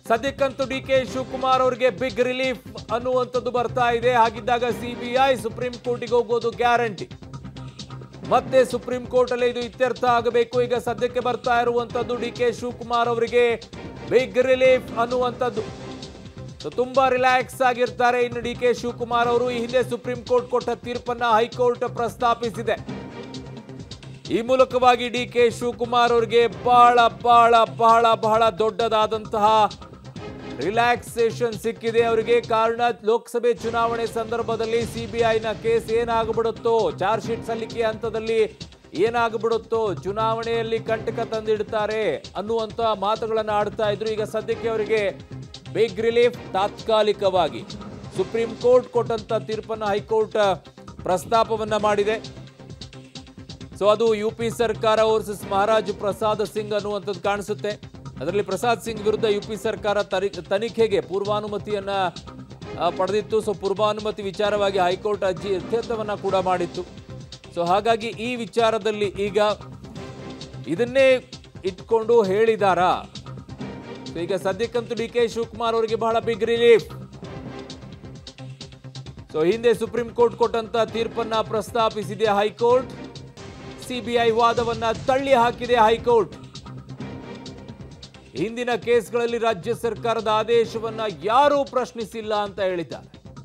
ಸದ್ಯಕ್ಕಂತೂ D K Shivakumar ಅವರಿಗೆ big relief ಅನ್ನುವಂಥದ್ದು ಬರ್ತಾ ಇದೆ ಹಾಗಿದ್ದಾಗ ಸಿಬಿಐ ಸುಪ್ರೀಂ ಕೋರ್ಟಿಗೆ ಹೋಗೋದು ಗ್ಯಾರಂಟಿ ಮತ್ತೆ ಸುಪ್ರೀಂ ಕೋರ್ಟ್ ಅಲ್ಲಿ ಇದು ಇತ್ಯರ್ಥ ಆಗಬೇಕು ಈಗ ಸದ್ಯಕ್ಕೆ ಬರ್ತಾ ಇರುವಂತದ್ದು ಡಿ ಕೆ ಶಿವಕುಮಾರ್ ಅವರಿಗೆ ಬಿಗ್ ರಿಲೀಫ್ ಅನ್ನುವಂಥದ್ದು So, ತುಂಬಾ ರಿಲ್ಯಾಕ್ಸ್ ಆಗಿರ್ತಾರೆ ಇನ್ನು ಡಿ ಕೆ ಶಿವಕುಮಾರ್ ಅವರು ಈ ಹಿಂದೆ ಸುಪ್ರೀಂ ಕೋರ್ಟ್ ಕೊಟ್ಟ ತೀರ್ಪನ್ನ ಹೈಕೋರ್ಟ್ ಪ್ರಸ್ತಾಪಿಸಿದೆ ಈ ಮೂಲಕವಾಗಿ ಡಿ ಕೆ ಶಿವಕುಮಾರ್ ಅವರಿಗೆ ಬಹಳ ಬಹಳ ಬಹಳ ಬಹಳ ದೊಡ್ಡದಾದಂತಹ ರಿಲ್ಯಾಕ್ಸೇಷನ್ ಸಿಕ್ಕಿದೆ ಅವರಿಗೆ ಕಾರಣ ಲೋಕಸಭೆ ಚುನಾವಣೆ ಸಂದರ್ಭದಲ್ಲಿ ಸಿಬಿಐನ ಕೇಸ್ ಏನಾಗ್ಬಿಡುತ್ತೋ ಚಾರ್ಜ್ ಶೀಟ್ ಸಲ್ಲಿಕೆ ಹಂತದಲ್ಲಿ ಏನಾಗ್ಬಿಡುತ್ತೋ ಚುನಾವಣೆಯಲ್ಲಿ ಕಂಟಕ ತಂದಿಡ್ತಾರೆ ಅನ್ನುವಂತ ಮಾತುಗಳನ್ನು ಆಡ್ತಾ ಇದ್ರು ಈಗ ಸದ್ಯಕ್ಕೆ ಅವರಿಗೆ ಬಿಗ್ ರಿಲೀಫ್ ತಾತ್ಕಾಲಿಕವಾಗಿ ಸುಪ್ರೀಂ ಕೋರ್ಟ್ ಕೊಟ್ಟಂತ ತೀರ್ಪನ್ನು ಹೈಕೋರ್ಟ್ ಪ್ರಸ್ತಾಪವನ್ನ ಮಾಡಿದೆ ಸೊ ಅದು ಯು ಪಿ ಸರ್ಕಾರ ವರ್ಸಸ್ ಮಹಾರಾಜ್ ಪ್ರಸಾದ್ ಸಿಂಗ್ ಅನ್ನುವಂಥದ್ದು ಕಾಣಿಸುತ್ತೆ ಅದರಲ್ಲಿ ಪ್ರಸಾದ್ ಸಿಂಗ್ ವಿರುದ್ಧ ಯು ಪಿ ಸರ್ಕಾರ ತರಿ- ತನಿಖೆಗೆ ಪೂರ್ವಾನುಮತಿಯನ್ನ ಆ, ಪಡೆದಿತ್ತು ಸೊ ಪೂರ್ವಾನುಮತಿ ವಿಚಾರವಾಗಿ ಹೈಕೋರ್ಟ್ ಅರ್ಜಿ ಇತ್ಯರ್ಥವನ್ನ ಕೂಡ ಮಾಡಿತ್ತು ಸೊ ಹಾಗಾಗಿ ಈ ವಿಚಾರದಲ್ಲಿ ಈಗ ಇದನ್ನೇ ಇಟ್ಕೊಂಡು ಹೇಳಿದಾರಾ ಸೊ ಈಗ ಸದ್ಯಕ್ಕಂತೂ ಡಿ ಕೆ ಶಿವಕುಮಾರ್ ಅವರಿಗೆ ಬಹಳ ಬಿಗ್ ರಿಲೀಫ್ ಸೊ ಹಿಂದೆ ಸುಪ್ರೀಂ ಕೋರ್ಟ್ ಕೊಟ್ಟಂತ ತೀರ್ಪನ್ನ ಪ್ರಸ್ತಾಪಿಸಿದೆ ಹೈಕೋರ್ಟ್ ಸಿಬಿಐ ವಾದವನ್ನ ತಳ್ಳಿ ಹಾಕಿದೆ ಹೈಕೋರ್ಟ್ ಹಿಂದಿನ ಕೇಸ್ಗಳಲ್ಲಿ ರಾಜ್ಯ ಸರ್ಕಾರದ ಆದೇಶವನ್ನ ಯಾರೂ ಪ್ರಶ್ನಿಸಿಲ್ಲ ಅಂತ ಹೇಳಿದ್ದಾರೆ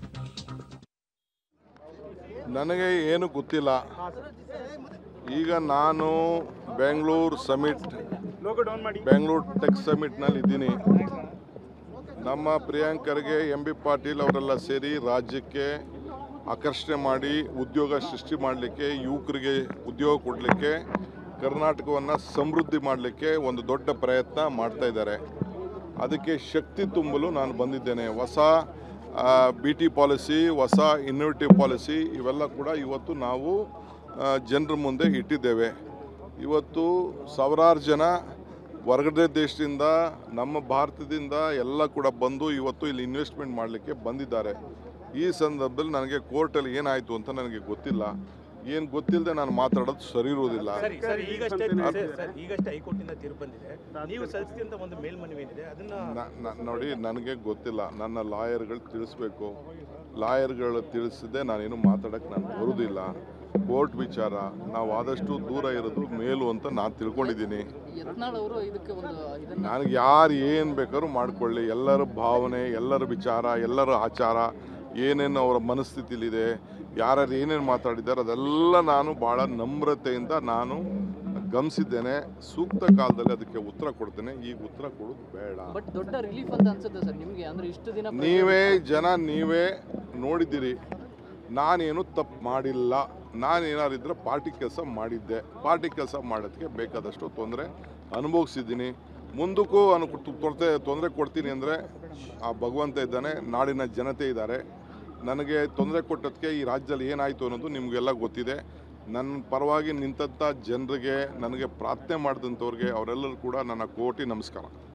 ನನಗೆ ಏನು ಗೊತ್ತಿಲ್ಲ ಈಗ ನಾನು ಬೆಂಗಳೂರು ಸಮಿಟ್ ಬೆಂಗಳೂರು ಟೆಕ್ ಸಮಿಟ್ನಲ್ಲಿ ಇದ್ದೀನಿ ನಮ್ಮ ಪ್ರಿಯಾಂಕರ್ಗೆ ಎಂ ಬಿ ಪಾಟೀಲ್ ಅವರೆಲ್ಲ ಸೇರಿ ರಾಜ್ಯಕ್ಕೆ ಆಕರ್ಷಣೆ ಮಾಡಿ ಉದ್ಯೋಗ ಸೃಷ್ಟಿ ಮಾಡಲಿಕ್ಕೆ ಯುವಕರಿಗೆ ಉದ್ಯೋಗ ಕೊಡಲಿಕ್ಕೆ ಕರ್ನಾಟಕವನ್ನು ಸಮೃದ್ಧಿ ಮಾಡಲಿಕ್ಕೆ ಒಂದು ದೊಡ್ಡ ಪ್ರಯತ್ನ ಮಾಡ್ತಾ ಇದ್ದಾರೆ ಅದಕ್ಕೆ ಶಕ್ತಿ ತುಂಬಲು ನಾನು ಬಂದಿದ್ದೇನೆ ಹೊಸ ಬಿ ಟಿ ಪಾಲಿಸಿ ಹೊಸ ಇನ್ನೋವೇಟಿವ್ ಪಾಲಿಸಿ ಇವೆಲ್ಲ ಕೂಡ ಇವತ್ತು ನಾವು ಜನರ ಮುಂದೆ ಇಟ್ಟಿದ್ದೇವೆ ಇವತ್ತು ಸಾವಿರಾರು ಜನ ಹೊರಗಡೆ ದೇಶದಿಂದ ನಮ್ಮ ಭಾರತದಿಂದ ಎಲ್ಲ ಕೂಡ ಬಂದು ಇವತ್ತು ಇಲ್ಲಿ ಇನ್ವೆಸ್ಟ್ಮೆಂಟ್ ಮಾಡಲಿಕ್ಕೆ ಬಂದಿದ್ದಾರೆ ಈ ಸಂದರ್ಭದಲ್ಲಿ ನನಗೆ ಕೋರ್ಟಲ್ಲಿ ಏನಾಯಿತು ಅಂತ ನನಗೆ ಗೊತ್ತಿಲ್ಲ ಏನು ಗೊತ್ತಿಲ್ಲದೆ ನಾನು ಮಾತಾಡೋದು ಸರಿ ಇರುವುದಿಲ್ಲ ಸರಿ ಸರ್ ಈಗಷ್ಟೇ ಸರ್, ಸರ್, ಈಗಷ್ಟೇ ಹೈಕೋರ್ಟಿಂದ ತೀರ್ಪು ಬಂದಿದೆ ನೀವು ಸಲ್ಲಿಸಿದಂತ ಒಂದು ಮೇಲ್ಮನವಿ ಏನಿದೆ ಅದನ್ನ ನ- ನ- ನೋಡಿ ನನಗೆ ಗೊತ್ತಿಲ್ಲ ನನ್ನ ಲಾಯರ್ಗಳು ತಿಳಿಸ್ಬೇಕು ಲಾಯರ್ಗಳು ತಿಳಿಸಿದೆ ನಾನೇನು ಮಾತಾಡೋಕ್ಕೆ ನಾನು ಬರುವುದಿಲ್ಲ ಕೋರ್ಟ್ ವಿಚಾರ ನಾವು ಆದಷ್ಟು ದೂರ ಇರೋದು ಮೇಲು ಅಂತ ನಾನು ತಿಳ್ಕೊಂಡಿದ್ದೀನಿ ಯತ್ನಾಳ್ ಅವರು ಇದಕ್ಕೆ ಒಂದು ಇದನ್ನ ನನಗೆ ಯಾರು ಏನು ಬೇಕಾದ್ರೂ ಮಾಡ್ಕೊಳ್ಳಿ ಎಲ್ಲರ ಭಾವನೆ ಎಲ್ಲರ ವಿಚಾರ ಎಲ್ಲರ ಆಚಾರ ಏನೇನು ಅವರ ಮನಸ್ಥಿತಿಲಿದೆ ಯಾರ್ಯಾರು ಏನೇನು ಮಾತಾಡಿದ್ದಾರೆ ಅದೆಲ್ಲ ನಾನು ಭಾಳ ನಮ್ರತೆಯಿಂದ ನಾನು ಗಮನಿಸಿದ್ದೇನೆ ಸೂಕ್ತ ಕಾಲದಲ್ಲಿ ಅದಕ್ಕೆ ಉತ್ತರ ಕೊಡ್ತೇನೆ ಈಗ ಉತ್ತರ ಕೊಡೋದು ಬೇಡ ಬಟ್ ದೊಡ್ಡ ರಿಲೀಫ್ ಅಂತ ಅನ್ಸುತ್ತೆ ಸರ್ ನಿಮ್ಗೆ ಅಂದ್ರೆ ಇಷ್ಟು ದಿನ ನೀವೇ ಜನ ನೀವೇ ನೋಡಿದ್ದೀರಿ ನಾನೇನು ತಪ್ಪು ಮಾಡಿಲ್ಲ ನಾನೇನಾರಿದ್ರೆ ಪಾರ್ಟಿ ಕೆಲಸ ಮಾಡಿದ್ದೆ ಪಾರ್ಟಿ ಕೆಲಸ ಮಾಡೋದಕ್ಕೆ ಬೇಕಾದಷ್ಟು ತೊಂದರೆ ಅನುಭವಿಸಿದ್ದೀನಿ ಮುಂದಕ್ಕೂ ಅನು ತೊಂದರೆ ತೊಂದರೆ ಕೊಡ್ತೀನಿ ಅಂದರೆ ಆ ಭಗವಂತ ಇದ್ದಾನೆ ನಾಡಿನ ಜನತೆ ಇದ್ದಾರೆ ನನಗೆ ತೊಂದರೆ ಕೊಟ್ಟದಕ್ಕೆ ಈ ರಾಜ್ಯದಲ್ಲಿ ಏನಾಯಿತು ಅನ್ನೋದು ನಿಮಗೆಲ್ಲ ಗೊತ್ತಿದೆ ನನ್ನ ಪರವಾಗಿ ನಿಂತಂಥ ಜನರಿಗೆ ನನಗೆ ಪ್ರಾರ್ಥನೆ ಮಾಡಿದಂಥವ್ರಿಗೆ ಅವರೆಲ್ಲರೂ ಕೂಡ ನನ್ನ ಕೋಟಿ ನಮಸ್ಕಾರ